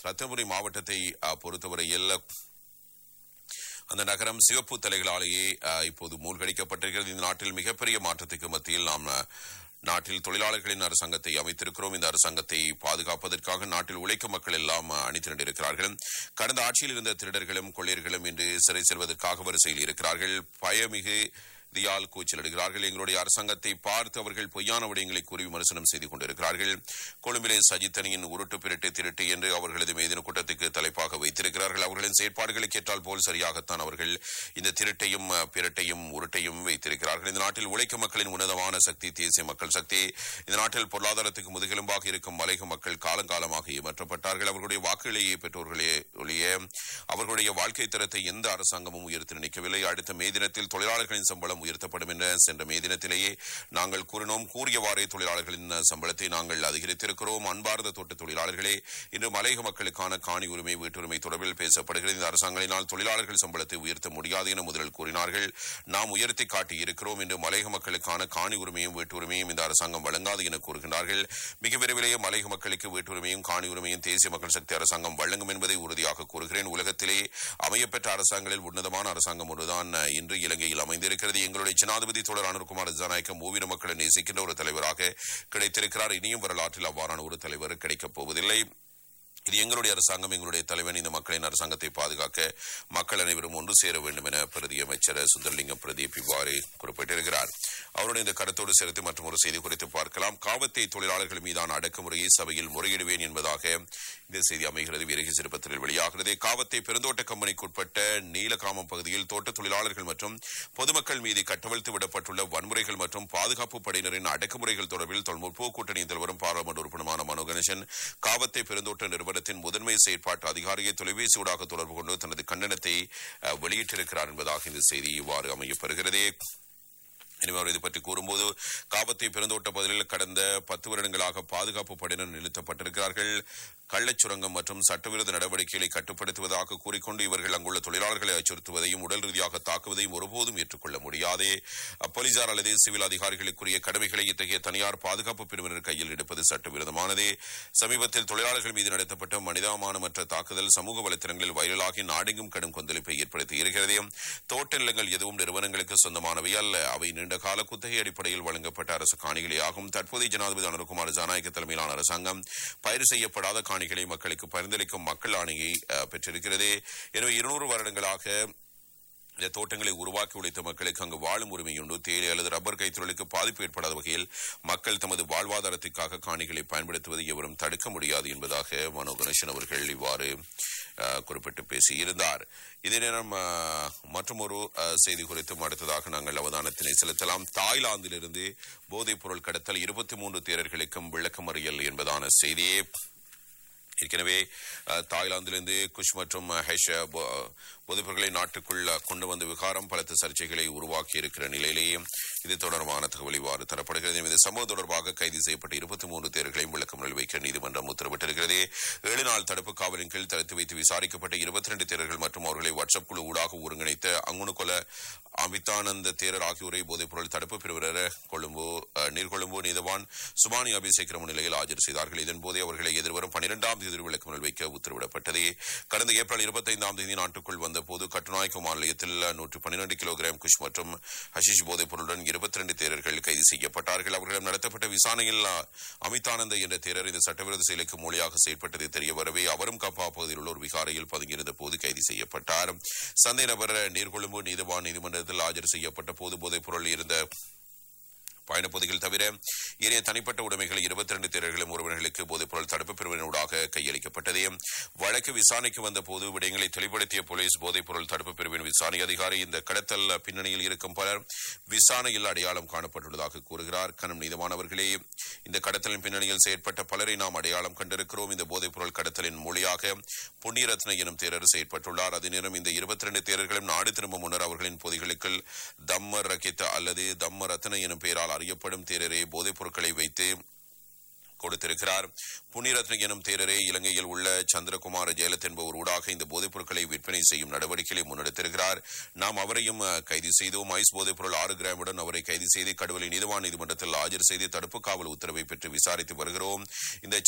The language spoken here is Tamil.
ரத்தனபுரி மாவட்டத்தை அஹ், பொறுத்தவரையில் அந்த நகரம் சிவப்பு தலைகளாலேயே அஹ், இப்போது மூழ்கடிக்கப்பட்டிருக்கிறது இந்த நாட்டில் மிகப்பெரிய மாற்றத்துக்கு மத்தியில் நாம் அஹ், நாட்டில் தொழிலாளர்களின் அரசாங்கத்தை அமைத்திருக்கிறோம் இந்த அரசாங்கத்தை பாதுகாப்பதற்காக நாட்டில் உழைக்கும் மக்கள் எல்லாம் அஹ், அணி திரண்டிருக்கிறார்கள் கடந்த ஆட்சியில் இருந்த திருடர்களும் கொள்ளையர்களும் இன்று சிறை செல்வதற்காக வரிசையில் இருக்கிறார்கள் பயமிகு தியால் கூச்சலிடுகிறார்கள் எங்களுடைய அரசாங்கத்தை பார்த்து அவர்கள் பொய்யான விடயங்களை கூறி விமர்சனம் செய்து கொண்டிருக்கிறார்கள் கொழும்பிலே சஜித் அணியின் உருட்டு பிரட்டு திருட்டு என்று அவர்களது மேதின கூட்டத்துக்கு தலைப்பாக வைத்திருக்கிறார்கள் அவர்களின் செயற்பாடுகளுக்கு ஏற்றால் போல் சரியாகத்தான் அவர்கள் இந்த திருட்டையும் அஹ், பிரட்டையும் உருட்டையும் வைத்திருக்கிறார்கள் இந்த நாட்டில் உழைக்கும் மக்களின் உன்னதமான சக்தி தேசிய மக்கள் சக்தி இந்த நாட்டில் பொருளாதாரத்துக்கு முதுகெலும்பாக இருக்கும் மலைக மக்கள் காலங்காலமாக ஏமாற்றப்பட்டார்கள் அவர்களுடைய வாக்குகளையே பெற்றோர்களே ஒழிய அவர்களுடைய வாழ்க்கை தரத்தை எந்த அரசாங்கமும் உயர்த்தி நினைக்கவில்லை அடுத்த மே தினத்தில் தொழிலாளர்களின் சம்பளம் உயர்த்தப்படும் என்ற சென்ற மே தினத்திலேயே நாங்கள் கூறினோம் கூறியவாறே தொழிலாளர்களின் சம்பளத்தை நாங்கள் அதிகரித்திருக்கிறோம் அன்பார்ந்த தோட்ட தொழிலாளர்களே இன்று மலையக மக்களுக்கான காணி உரிமை வீட்டுரிமை தொடர்பில் பேசப்படுகிறது இந்த அரசாங்கத்தினால் தொழிலாளர்கள் சம்பளத்தை உயர்த்த முடியாது என முதலில் கூறினார்கள் நாம் உயர்த்தி காட்டி இருக்கிறோம் என்று மலையக மக்களுக்கான காணி உரிமையும் வீட்டுரிமையும் இந்த அரசாங்கம் வழங்காது என கூறுகின்றார்கள் மிக விரைவிலேயே மலையக மக்களுக்கு வீட்டுரிமையும் காணி உரிமையும் தேசிய மக்கள் சக்தி அரசாங்கம் வழங்கும் என்பதை உறுதியாக கூறுகிறேன் உலகத்திலே அமையப்பெற்ற அரசாங்கங்களில் உன்னதமான அரசாங்கம் ஒன்றுதான் அஹ், இன்று இலங்கையில் அமைந்திருக்கிறது எங்களுடைய ஜனாதிபதி தோழர் அனுர்குமார் ஜனநாயகம் மூவின மக்களை நேசிக்கின்ற ஒரு தலைவராக கிடைத்திருக்கிறார் இனியும் வரலாற்றில் அவ்வாறான ஒரு தலைவர் கிடைக்கப் போவதில்லை இது எங்களுடைய அரசாங்கம் எங்களுடைய தலைவன் இந்த மக்களின் அரசாங்கத்தை பாதுகாக்க மக்கள் அனைவரும் ஒன்று சேர வேண்டும் என பிரதி அமைச்சர் சுந்தரலிங்கம் பிரதீப் இவ்வாறு குறிப்பிட்டிருக்கிறார் அவருடைய இந்த கருத்தோடு சேர்த்து மற்றும் ஒரு செய்தி குறித்து பார்க்கலாம் காவத்தை தொழிலாளர்கள் மீதான அடக்குமுறையை சபையில் முறையிடுவேன் என்பதாக இந்த செய்தி அமைகிறது வீரகி சிறுபத்திரில் வெளியாகிறது காவத்தை பெருந்தோட்ட கம்பெனிக்குட்பட்ட நீலகாமம் பகுதியில் தோட்ட தொழிலாளர்கள் மற்றும் பொதுமக்கள் மீது கட்டவிழ்த்து விடப்பட்டுள்ள வன்முறைகள் மற்றும் பாதுகாப்பு படையினரின் அடக்குமுறைகள் தொடர்பில் தொல்முற்போக்கு கூட்டணியின் தலைவரும் பாராளுமன்ற உறுப்பினருமான மனோ கணேசன் காவத்தை பெருந்தோட்ட நிறுவனத்தின் முதன்மை செயற்பாட்டு அதிகாரியை தொலைபேசி ஊடாக தொடர்பு கொண்டு தனது கண்டனத்தை அஹ், வெளியிட்டிருக்கிறார் என்பதாக இந்த செய்தி இவ்வாறு அமையப்பெறுகிறது எனவே அவர் இது பற்றி கூறும்போது காவத்தை பெருந்தோட்ட பகுதியில் கடந்த பத்து வருடங்களாக பாதுகாப்பு படையினர் நிறுத்தப்பட்டிருக்கிறார்கள் கள்ளச் சுரங்கம் மற்றும் சட்டவிரோத நடவடிக்கைகளை கட்டுப்படுத்துவதாக கூறிக்கொண்டு இவர்கள் அங்குள்ள தொழிலாளர்களை அச்சுறுத்துவதையும் உடல் ரீதியாக தாக்குவதையும் ஒருபோதும் ஏற்றுக்கொள்ள முடியாதே போலீசார் அல்லது சிவில் அதிகாரிகளுக்குரிய கடமைகளை இத்தகைய தனியார் பாதுகாப்பு பிரிவினர் கையில் எடுப்பது சட்டவிரோதமானது சமீபத்தில் தொழிலாளர்கள் மீது நடத்தப்பட்ட மனிதாமானமற்ற தாக்குதல் சமூக வலைத்தளங்களில் வைரலாகி நாடெங்கும் கடும் கொந்தளிப்பை ஏற்படுத்தி இருக்கிறது தோட்ட நிலங்கள் எதுவும் நிறுவனங்களுக்கு சொந்தமானவை அல்ல அவை நீண்ட கால குத்தகை அடிப்படையில் வழங்கப்பட்ட அரசு காணிகளே ஆகும் தற்போதைய ஜனாதிபதி அனுர்குமார் ஜனநாயக தலைமையிலான அரசாங்கம் பயிர் செய்யப்படாத காணிகளை மக்களுக்கு பரிந்துரைக்கும் மக்கள் ஆணையை அஹ், பெற்றிருக்கிறது எனவே இருநூறு வருடங்களாக இந்த தோட்டங்களை உருவாக்கி உழைத்த மக்களுக்கு அங்கு வாழும் உரிமையுண்டு தேயிலை அல்லது ரப்பர் கைத்தொழிலுக்கு பாதிப்பு ஏற்படாத வகையில் மக்கள் தமது வாழ்வாதாரத்திற்காக காணிகளை பயன்படுத்துவதை எவரும் தடுக்க முடியாது என்பதாக மனோ கணேசன் அவர்கள் இவ்வாறு அஹ், குறிப்பிட்டு பேசியிருந்தார் இதே நேரம் மற்றும் ஒரு செய்தி குறித்தும் அடுத்ததாக நாங்கள் அவதானத்தினை செலுத்தலாம் தாய்லாந்திலிருந்து போதைப் பொருள் கடத்தல் இருபத்தி மூன்று தேரர்களுக்கும் விளக்கமறியல் என்பதான செய்தியே ஏற்கனவே அஹ், தாய்லாந்திலிருந்து குஷ் மற்றும் ஹெஷ் போ- போதைப்பொருட்களை நாட்டுக்குள் அஹ், கொண்டு வந்த விகாரம் பலத்த சர்ச்சைகளை உருவாக்கி இருக்கிற நிலையிலேயே இது தொடர்பான தகவல் இவ்வாறு தரப்படுகிறது இந்த சம்பவம் தொடர்பாக கைது செய்யப்பட்ட இருபத்தி மூன்று தேர்களையும் விளக்கமறியல் வைக்க நீதிமன்றம் உத்தரவிட்டிருக்கிறது ஏழு நாள் தடுப்பு காவலின் கீழ் தடுத்து வைத்து விசாரிக்கப்பட்ட இருபத்தி ரெண்டு தேரர்கள் மற்றும் அவர்களை வாட்ஸ்அப் குழு ஊடாக ஒருங்கிணைத்த அங்குணுகொல அமிதானந்த தேரர் ஆகியோரை போதைப்பொருள் தடுப்பு பிரிவினர் கொழும்பு அஹ், நீர்கொழும்பு நீதவான் சுமானி அபிஷேகர முன்னிலையில் ஆஜர் செய்தார்கள் இதன்போதே அவர்களை எதிர்வரும் பனிரெண்டாம் தேதி விளக்கமறியல் வைக்க உத்தரவிடப்பட்டது கடந்த ஏப்ரல் இருபத்தைந்தாம் தேதி நாட்டுக்குள் வந்தபோது கட்டுநாயக்க நிலையத்தில் நூற்று பன்னிரண்டு கிலோகிராம் குஷ் மற்றும் ஹஷிஷ் போதைப் பொருளுடன் இருபத்தி ரெண்டு தேரர்கள் கைது செய்யப்பட்டார்கள் அவர்களிடம் நடத்தப்பட்ட விசாரணையில் அஹ், அமிதானந்த என்ற தேரர் இந்த சட்டவிரோத செயலுக்கு மூலியாக செயல்பட்டது தெரிய வரவே அவரும் கப்பா பகுதியில் உள்ள ஒரு விகாரையில் பதுங்கியிருந்த போது கைது செய்யப்பட்டார் சந்தை நபர் நீர்கொழும்பு நீதவான் நீதிமன்றத்தில் ஆஜர் செய்யப்பட்ட போது போதைப் பொருள் இருந்த பயணப்பகுதிகள் தவிர ஏனைய தனிப்பட்ட உடைமைகள் இருபத்தி ரெண்டு தேரர்களும் ஒருவர்களுக்கு போதைப்பொருள் தடுப்பு பிரிவினூடாக கையளிக்கப்பட்டது வழக்கு விசாரணைக்கு வந்த போது விடயங்களை தெளிவுபடுத்திய போலீஸ் போதைப்பொருள் தடுப்பு பிரிவின் விசாரணை அதிகாரி இந்த கடத்தல் பின்னணியில் இருக்கும் பலர் விசாரணையில் அடையாளம் காணப்பட்டுள்ளதாக கூறுகிறார் கனம் நீதமானவர்களே இந்த கடத்தலின் பின்னணியில் செயற்பட்ட பலரை நாம் அடையாளம் கண்டிருக்கிறோம் இந்த போதைப்பொருள் கடத்தலின் மொழியாக புண்ணியரத்ன எனும் தேரர் செயற்பட்டுள்ளார் அதே நேரம் இந்த இருபத்தி ரெண்டு தேரர்களும் நாடு திரும்பும் முன்னர் அவர்களின் பொதிகளுக்குள் தம்ம ரகித்த அல்லது தம்ம ரத்ன எனும் பெயரால் அறியப்படும் தேரரே போதைப் பொருட்களை வைத்து கொடுத்திருக்கிறார் புண்ணியரத்ன எனும் தேரரே இலங்கையில் உள்ள சந்திரகுமார ஜெயலத் என்பவர் ஊடாக இந்த போதைப் பொருட்களை விற்பனை செய்யும் நடவடிக்கைகளை முன்னெடுத்திருக்கிறார் நாம் அவரையும் அஹ், கைது செய்தோம் ஐஸ் போதைப் பொருள் ஆறு கிராமுடன் அவரை கைது செய்து கடுவலை நீதிவான் நீதிமன்றத்தில் ஆஜர் செய்து தடுப்பு காவல் உத்தரவை பெற்று விசாரித்து வருகிறோம் இந்த